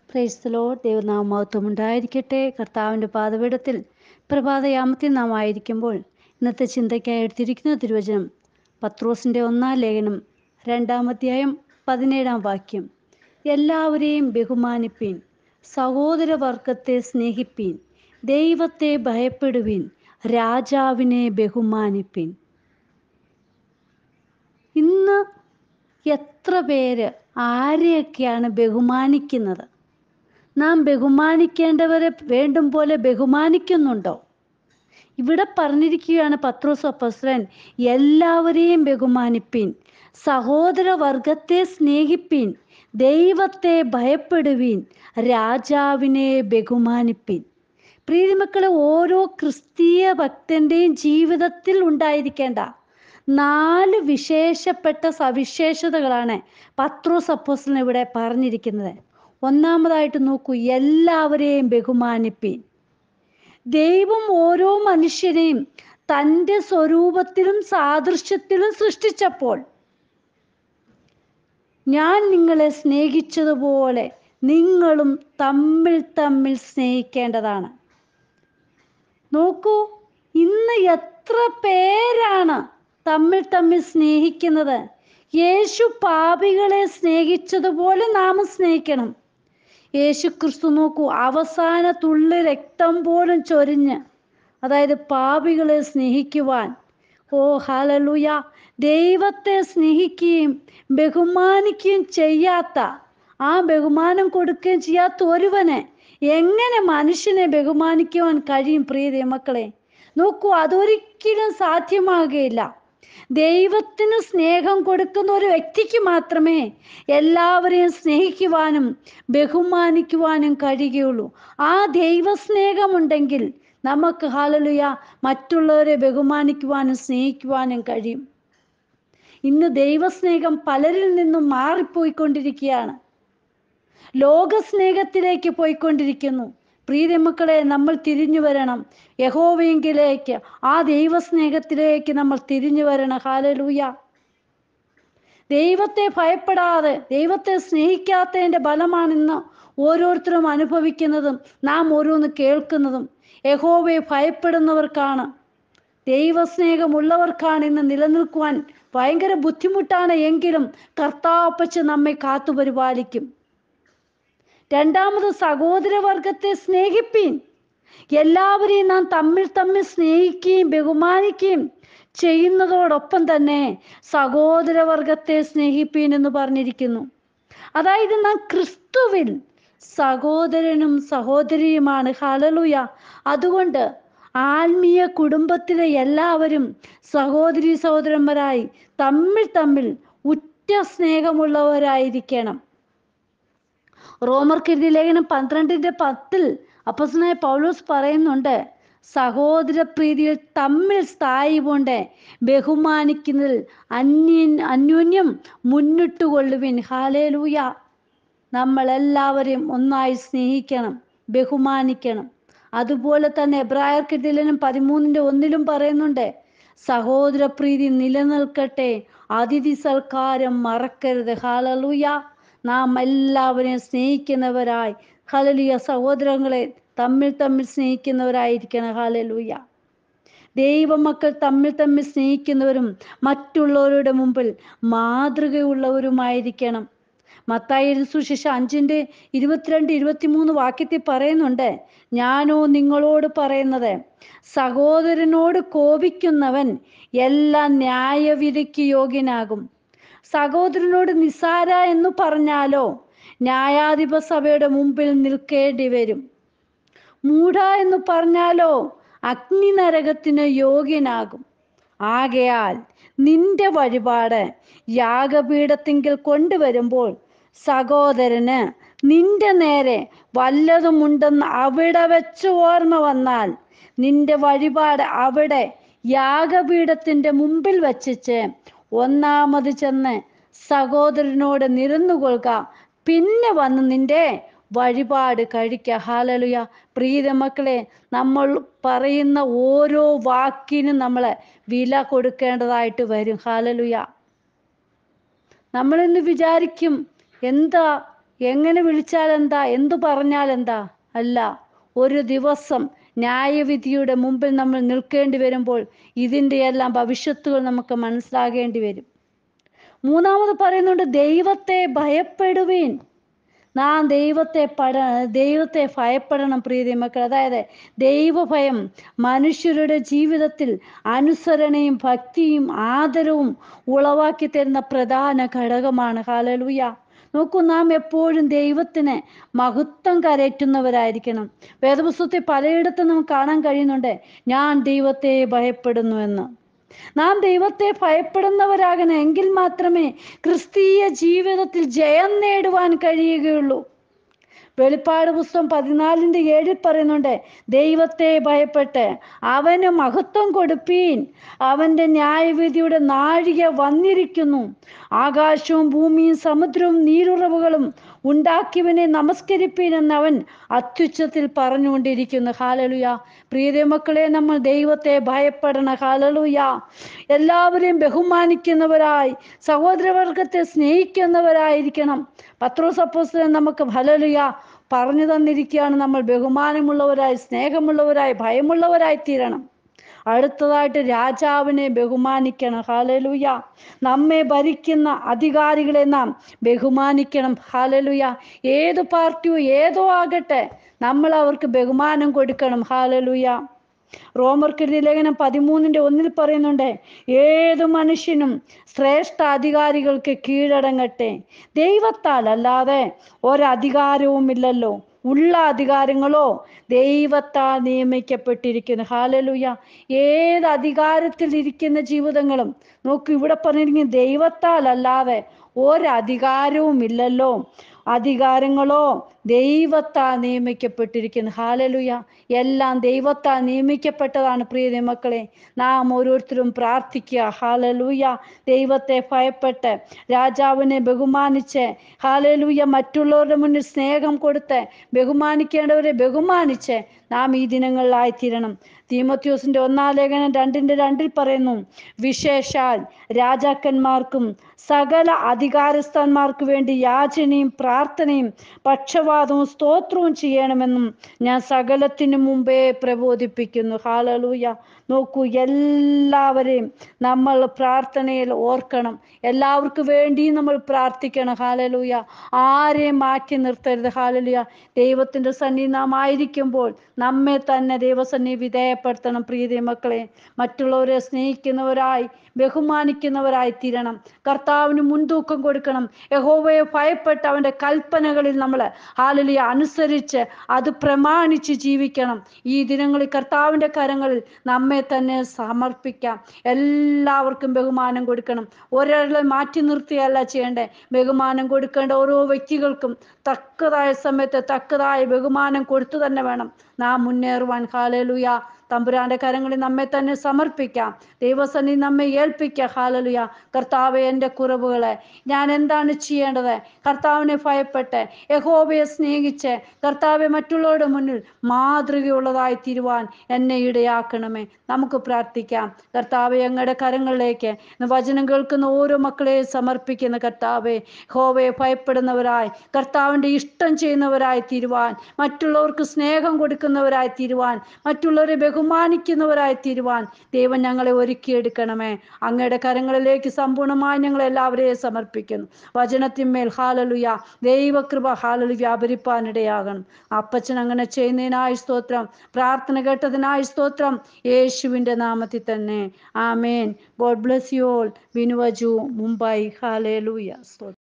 ക്രൈസ്തലോ ദൈവനാമത്വം ഉണ്ടായിരിക്കട്ടെ കർത്താവിൻ്റെ പാതപീഠത്തിൽ പ്രഭാതയാമത്തിൽ നാം ആയിരിക്കുമ്പോൾ ഇന്നത്തെ ചിന്തയ്ക്കായി എടുത്തിരിക്കുന്ന തിരുവചനം പത്രോസിൻ്റെ ഒന്നാം ലേഖനം രണ്ടാമധ്യായം പതിനേഴാം വാക്യം എല്ലാവരെയും ബഹുമാനിപ്പീൻ സഹോദരവർഗത്തെ സ്നേഹിപ്പീൻ ദൈവത്തെ ഭയപ്പെടുവീൻ രാജാവിനെ ബഹുമാനിപ്പീൻ ഇന്ന് എത്ര പേര് ആരെയൊക്കെയാണ് ബഹുമാനിക്കുന്നത് നാം ബഹുമാനിക്കേണ്ടവരെ വേണ്ടും പോലെ ബഹുമാനിക്കുന്നുണ്ടോ ഇവിടെ പറഞ്ഞിരിക്കുകയാണ് പത്രോസ് അപ്പസ്രൻ എല്ലാവരെയും ബഹുമാനിപ്പീൻ സഹോദരവർഗത്തെ സ്നേഹിപ്പീൻ ദൈവത്തെ ഭയപ്പെടുവീൻ രാജാവിനെ ബഹുമാനിപ്പീൻ പ്രീതിമക്കളെ ഓരോ ക്രിസ്തീയ ഭക്തൻ്റെയും ജീവിതത്തിൽ ഉണ്ടായിരിക്കേണ്ട നാല് വിശേഷപ്പെട്ട സവിശേഷതകളാണ് പത്രോസ് അപ്പോസ്ലിന് ഇവിടെ പറഞ്ഞിരിക്കുന്നത് ഒന്നാമതായിട്ട് നോക്കൂ എല്ലാവരെയും ബഹുമാനിപ്പീൻ ദൈവം ഓരോ മനുഷ്യനെയും തൻ്റെ സ്വരൂപത്തിലും സാദൃശ്യത്തിലും സൃഷ്ടിച്ചപ്പോൾ ഞാൻ നിങ്ങളെ സ്നേഹിച്ചതുപോലെ നിങ്ങളും തമ്മിൽ തമ്മിൽ സ്നേഹിക്കേണ്ടതാണ് നോക്കൂ ഇന്ന് എത്ര പേരാണ് തമ്മിൽ തമ്മിൽ സ്നേഹിക്കുന്നത് യേശു പാപികളെ സ്നേഹിച്ചതുപോലെ നാം സ്നേഹിക്കണം യേശു ക്രിസ്തു നോക്കൂ അവസാന തുള്ളി രക്തം പോലും ചൊരിഞ്ഞ് അതായത് പാപികളെ സ്നേഹിക്കുവാൻ ഓ ഹലലുയ ദൈവത്തെ സ്നേഹിക്കുകയും ബഹുമാനിക്കുകയും ചെയ്യാത്ത ആ ബഹുമാനം കൊടുക്കുകയും ചെയ്യാത്ത ഒരുവനെ എങ്ങനെ മനുഷ്യനെ ബഹുമാനിക്കുവാൻ കഴിയും പ്രിയ മക്കളെ നോക്കൂ അതൊരിക്കലും സാധ്യമാകുകയില്ല ദൈവത്തിന് സ്നേഹം കൊടുക്കുന്ന ഒരു വ്യക്തിക്ക് മാത്രമേ എല്ലാവരെയും സ്നേഹിക്കുവാനും ബഹുമാനിക്കുവാനും കഴിയുകയുള്ളൂ ആ ദൈവസ്നേഹമുണ്ടെങ്കിൽ നമുക്ക് ഹാലലുയ മറ്റുള്ളവരെ ബഹുമാനിക്കുവാനും സ്നേഹിക്കുവാനും കഴിയും ഇന്ന് ദൈവസ്നേഹം പലരിൽ നിന്നും മാറിപ്പോയിക്കൊണ്ടിരിക്കുകയാണ് ലോകസ്നേഹത്തിലേക്ക് പോയിക്കൊണ്ടിരിക്കുന്നു പ്രീതിമക്കളെ നമ്മൾ തിരിഞ്ഞു വരണം യഹോവെങ്കിലേക്ക് ആ ദൈവസ്നേഹത്തിലേക്ക് നമ്മൾ തിരിഞ്ഞു വരണം ഹാലലൂയ ദൈവത്തെ ഭയപ്പെടാതെ ദൈവത്തെ സ്നേഹിക്കാത്തതിൻ്റെ ഫലമാണിന്ന് ഓരോരുത്തരും അനുഭവിക്കുന്നതും നാം ഓരോന്ന് കേൾക്കുന്നതും യഹോവയെ ഭയപ്പെടുന്നവർക്കാണ് ദൈവസ്നേഹമുള്ളവർക്കാണ് ഇന്ന് നിലനിൽക്കുവാൻ ഭയങ്കര ബുദ്ധിമുട്ടാണ് എങ്കിലും കർത്താപ്പച്ച് നമ്മെ കാത്തുപരിപാലിക്കും രണ്ടാമത് സഹോദരവർഗത്തെ സ്നേഹിപ്പീൻ എല്ലാവരെയും നാം തമ്മിൽ തമ്മിൽ സ്നേഹിക്കുകയും ബഹുമാനിക്കുകയും ചെയ്യുന്നതോടൊപ്പം തന്നെ സഹോദരവർഗത്തെ സ്നേഹിപ്പീൻ എന്ന് പറഞ്ഞിരിക്കുന്നു അതായത് നാം ക്രിസ്തുവിൽ സഹോദരനും സഹോദരിയുമാണ് ഹലലുയ അതുകൊണ്ട് ആത്മീയ കുടുംബത്തിലെ എല്ലാവരും സഹോദരി സഹോദരന്മാരായി തമ്മിൽ തമ്മിൽ ഉറ്റ സ്നേഹമുള്ളവരായിരിക്കണം റോമർക്കെഴുതിയ ലേഖനം പന്ത്രണ്ടിന്റെ പത്തിൽ അപ്പസനായ പൗലോസ് പറയുന്നുണ്ട് സഹോദര പ്രീതിയിൽ തമ്മിൽ സ്ഥായി കൊണ്ട് ബഹുമാനിക്കുന്നതിൽ അന്യൻ അന്യോന്യം മുന്നിട്ട് കൊള്ളുവിൻ ഹാലേലൂയ നമ്മളെല്ലാവരെയും ഒന്നായി സ്നേഹിക്കണം ബഹുമാനിക്കണം അതുപോലെ തന്നെ എബ്രായർക്കെതിലും പതിമൂന്നിന്റെ ഒന്നിലും പറയുന്നുണ്ട് സഹോദര പ്രീതി നിലനിൽക്കട്ടെ അതിഥി സൽക്കാരം മറക്കരുത് ഹാലലൂയ നാം എല്ലാവരെയും സ്നേഹിക്കുന്നവരായി ഹലലിയ സഹോദരങ്ങളെ തമ്മിൽ തമ്മിൽ സ്നേഹിക്കുന്നവരായിരിക്കണം ഹാലലൂയ ദൈവമക്കൾ തമ്മിൽ തമ്മിൽ സ്നേഹിക്കുന്നവരും മറ്റുള്ളവരുടെ മുമ്പിൽ മാതൃകയുള്ളവരുമായിരിക്കണം മത്തായി സുശേഷം അഞ്ചിൻ്റെ ഇരുപത്തിരണ്ട് ഇരുപത്തിമൂന്ന് വാക്യത്തിൽ പറയുന്നുണ്ട് ഞാനോ നിങ്ങളോട് പറയുന്നത് സഹോദരനോട് കോപിക്കുന്നവൻ എല്ലാം ന്യായവിധിക്ക് യോഗ്യനാകും സഹോദരനോട് നിസാര എന്ന് പറഞ്ഞാലോ ന്യായാധിപ സഭയുടെ മുമ്പിൽ നിൽക്കേണ്ടി വരും മൂഢ എന്ന് പറഞ്ഞാലോ അഗ്നി നരകത്തിന് യോഗ്യനാകും ആകയാൽ നിന്റെ വഴിപാട് യാഗപീഠത്തിങ്കിൽ കൊണ്ടുവരുമ്പോൾ സഹോദരന് നിന്റെ നേരെ വല്ലതുമുണ്ടെന്ന് അവിടെ വെച്ച് ഓർമ്മ വന്നാൽ നിന്റെ വഴിപാട് അവിടെ യാഗപീഠത്തിന്റെ മുമ്പിൽ വച്ചിച്ച് ഒന്നാമത് ചെന്ന് സഹോദരനോട് നിരന്നുകൊള്ളുക പിന്നെ വന്ന് നിന്റെ വഴിപാട് കഴിക്കുക ഹാലലുയ പ്രീത മക്കളെ നമ്മൾ പറയുന്ന ഓരോ വാക്കിനും നമ്മൾ വില കൊടുക്കേണ്ടതായിട്ട് വരും ഹാലലുയ നമ്മളിന്ന് വിചാരിക്കും എന്താ എങ്ങനെ വിളിച്ചാൽ എന്താ എന്തു പറഞ്ഞാൽ എന്താ അല്ല ഒരു ദിവസം ന്യായവിധിയുടെ മുമ്പിൽ നമ്മൾ നിൽക്കേണ്ടി വരുമ്പോൾ ഇതിൻ്റെ എല്ലാം ഭവിഷ്യത്തുകൾ നമുക്ക് മനസ്സിലാകേണ്ടി വരും മൂന്നാമത് പറയുന്നുണ്ട് ദൈവത്തെ ഭയപ്പെടുവീൻ നാം ദൈവത്തെ പട ദൈവത്തെ ഭയപ്പെടണം പ്രീതി മക്കൾ അതായത് ദൈവഭയം മനുഷ്യരുടെ ജീവിതത്തിൽ അനുസരണയും ഭക്തിയും ആദരവും ഉളവാക്കി തരുന്ന പ്രധാന ഘടകമാണ് ഹാലലൂയ നോക്കൂ നാം എപ്പോഴും ദൈവത്തിന് മഹത്വം കരയറ്റുന്നവരായിരിക്കണം വേദപുസ്തകത്തിൽ പലയിടത്തും നമുക്ക് കാണാൻ കഴിയുന്നുണ്ട് ഞാൻ ദൈവത്തെ ഭയപ്പെടുന്നു എന്ന് നാം ദൈവത്തെ ഭയപ്പെടുന്നവരാകണം എങ്കിൽ മാത്രമേ ക്രിസ്തീയ ജീവിതത്തിൽ ജയം നേടുവാൻ കഴിയുകയുള്ളൂ വെളിപ്പാട് പുസ്തകം പതിനാലിന്റെ ഏഴിൽ പറയുന്നുണ്ട് ദൈവത്തെ ഭയപ്പെട്ട് അവന് മഹത്വം കൊടുപ്പീൻ അവന്റെ ന്യായവിധിയുടെ നാഴിക വന്നിരിക്കുന്നു ആകാശവും ഭൂമിയും സമുദ്രവും നീരുറവുകളും ഉണ്ടാക്കിയവനെ നമസ്കരിപ്പീൻ എന്ന് അവൻ അത്യുച്ചത്തിൽ പറഞ്ഞുകൊണ്ടിരിക്കുന്നു ഹാലലുയ പ്രിയതേ മക്കളെ നമ്മൾ ദൈവത്തെ ഭയപ്പെടണം ഹാലലുയ എല്ലാവരെയും ബഹുമാനിക്കുന്നവരായി സഹോദരവർഗത്തെ സ്നേഹിക്കുന്നവരായിരിക്കണം പത്രോസ് അപ്പോസ്തലൻ നമുക്ക് ഹലലുയ പറഞ്ഞു തന്നിരിക്കുകയാണ് നമ്മൾ ബഹുമാനമുള്ളവരായി സ്നേഹമുള്ളവരായി ഭയമുള്ളവരായി തീരണം അടുത്തതായിട്ട് രാജാവിനെ ബഹുമാനിക്കണം ഹാലലുയ നമ്മെ ഭരിക്കുന്ന അധികാരികളെ നാം ബഹുമാനിക്കണം ഹാലലുയ ഏത് പാർട്ടിയോ ഏതോ ആകട്ടെ നമ്മൾ അവർക്ക് ബഹുമാനം കൊടുക്കണം ഹാലലുയ റോമർക്കെഴുതിയ ലേഖനം പതിമൂന്നിന്റെ ഒന്നിൽ പറയുന്നുണ്ട് ഏതു മനുഷ്യനും ശ്രേഷ്ഠ അധികാരികൾക്ക് കീഴടങ്ങട്ടെ ദൈവത്താൽ അല്ലാതെ ഒരധികാരവുമില്ലല്ലോ ഉള്ള അധികാരങ്ങളോ ദൈവത്താൽ നിയമിക്കപ്പെട്ടിരിക്കുന്നു ഹാലലുയ ഏത് അധികാരത്തിൽ ഇരിക്കുന്ന ജീവിതങ്ങളും നോക്കൂ ഇവിടെ പറഞ്ഞിരിക്കുന്നത് ദൈവത്താൽ അല്ലാതെ ഒരധികാരവും ഇല്ലല്ലോ അധികാരങ്ങളോ ദൈവത്താൽ നിയമിക്കപ്പെട്ടിരിക്കുന്നു ഹാലലുയ എല്ലാം ദൈവത്താൽ നിയമിക്കപ്പെട്ടതാണ് പ്രിയ മക്കളെ നാം ഓരോരുത്തരും പ്രാർത്ഥിക്കുക ഹാലലൂയ ദൈവത്തെ ഭയപ്പെട്ട് രാജാവിനെ ബഹുമാനിച്ച് ഹാലലൂയ മറ്റുള്ളവരുടെ മുന്നിൽ സ്നേഹം കൊടുത്ത് ബഹുമാനിക്കേണ്ടവരെ ബഹുമാനിച്ച് നാം ഈ ദിനങ്ങളിലായിത്തീരണം തീമത്യോസിന്റെ ഒന്നാം ലേഖനം രണ്ടിന്റെ രണ്ടിൽ പറയുന്നു വിശേഷാൽ രാജാക്കന്മാർക്കും സകല അധികാരസ്ഥന്മാർക്ക് വേണ്ടി യാചനയും പ്രാർത്ഥനയും പക്ഷപാതവും സ്തോത്രവും ചെയ്യണമെന്നും ഞാൻ സകലത്തിനു മുമ്പേ പ്രബോധിപ്പിക്കുന്നു ഹാലലൂയ നോക്കൂ എല്ലാവരെയും നമ്മൾ പ്രാർത്ഥനയിൽ ഓർക്കണം എല്ലാവർക്കും വേണ്ടിയും നമ്മൾ പ്രാർത്ഥിക്കണം ഹാലലൂയ ആരെയും മാറ്റി നിർത്തരുത് ഹാലലൂയ ദൈവത്തിൻ്റെ സന്നി നാം ആയിരിക്കുമ്പോൾ നമ്മെ തന്നെ ദൈവസന്നി വിധേയപ്പെടുത്തണം പ്രീതി മക്കളെ മറ്റുള്ളവരെ സ്നേഹിക്കുന്നവരായി ബഹുമാനിക്കുന്നവരായി തീരണം കർത്താവിന് മുൻതൂക്കം കൊടുക്കണം യഹോവയെ ഭയപ്പെട്ട് അവൻ്റെ കൽപ്പനകളിൽ നമ്മൾ ഹാലലിയ അനുസരിച്ച് അത് പ്രമാണിച്ച് ജീവിക്കണം ഈ ദിനങ്ങളിൽ കർത്താവിൻ്റെ കരങ്ങളിൽ നമ്മെ തന്നെ സമർപ്പിക്കാം എല്ലാവർക്കും ബഹുമാനം കൊടുക്കണം ഒരാളെ മാറ്റി നിർത്തിയല്ല ചെയ്യേണ്ടേ ബഹുമാനം കൊടുക്കേണ്ട ഓരോ വ്യക്തികൾക്കും തക്കതായ സമയത്ത് തക്കതായ ബഹുമാനം കൊടുത്തു തന്നെ വേണം നാം മുന്നേറുവാൻ ഹാലലുയ തമ്പുരാന്റെ കരങ്ങളിൽ നമ്മെ തന്നെ സമർപ്പിക്കാം ദൈവസന്നി നമ്മെ ഏൽപ്പിക്കുക ഹാലലുയ കർത്താവെ എൻ്റെ കുറവുകളെ ഞാൻ എന്താണ് ചെയ്യേണ്ടത് കർത്താവിനെ ഭയപ്പെട്ട് യഹോബയെ സ്നേഹിച്ച് കർത്താവെ മറ്റുള്ളവരുടെ മുന്നിൽ മാതൃകയുള്ളതായി തീരുവാൻ എന്നെ ഇടയാക്കണമേ നമുക്ക് പ്രാർത്ഥിക്കാം കർത്താവെ ഞങ്ങളുടെ കരങ്ങളിലേക്ക് ഇന്ന് വചനം കേൾക്കുന്ന ഓരോ മക്കളെയും സമർപ്പിക്കുന്ന കർത്താവെ ഹോവയെ ഭയപ്പെടുന്നവരായി കർത്താവിൻ്റെ ഇഷ്ടം ചെയ്യുന്നവരായി തീരുവാൻ മറ്റുള്ളവർക്ക് സ്നേഹം കൊടുക്കുന്നവരായി തീരുവാൻ മറ്റുള്ളവരെ ബഹുമാനിക്കുന്നവരായി തീരുവാൻ ദൈവം ഞങ്ങളെ ഒരുക്കിയെടുക്കണമേ അങ്ങയുടെ കരങ്ങളിലേക്ക് സമ്പൂർണ്ണമായി ഞങ്ങൾ എല്ലാവരെയും സമർപ്പിക്കുന്നു വചനത്തിന്മേൽ ഹാലലുയ ദൈവകൃപ ഹാലലു വ്യാപരിപ്പാനിടയാകണം അപ്പച്ചൻ അങ്ങനെ ചെയ്യുന്നതിനായി സ്തോത്രം പ്രാർത്ഥന കേട്ടതിനായി സ്തോത്രം യേശുവിൻ്റെ നാമത്തിൽ തന്നെ ആമേൻ ഗോഡ് ബ്ലസ് യു ഓൾ വിനുവജു മുംബൈ ഹാലേലൂയ സ്തോത്രം